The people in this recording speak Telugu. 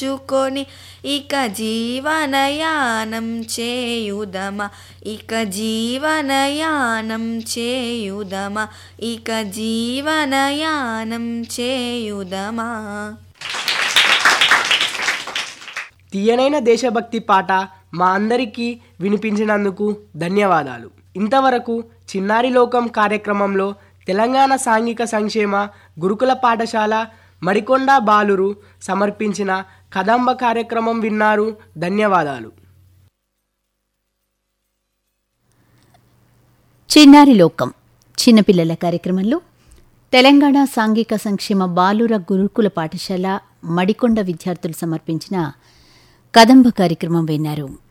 చుకొని ఇక జీవనయానం చేయుదమా ఇక జీవనయానం చేయుదమా ఇక జీవనయానం చేయుదమా తీయనైన దేశభక్తి పాట మా అందరికీ వినిపించినందుకు ధన్యవాదాలు ఇంతవరకు చిన్నారి లోకం కార్యక్రమంలో తెలంగాణ సాంఘిక సంక్షేమ గురుకుల పాఠశాల మడికొండ బాలురు సమర్పించిన కదంబ కార్యక్రమం విన్నారు ధన్యవాదాలు చిన్నారి లోకం చిన్నపిల్లల కార్యక్రమంలో తెలంగాణ సాంఘిక సంక్షేమ బాలుర గురుకుల పాఠశాల మడికొండ విద్యార్థులు సమర్పించిన కదంబ కార్యక్రమం విన్నారు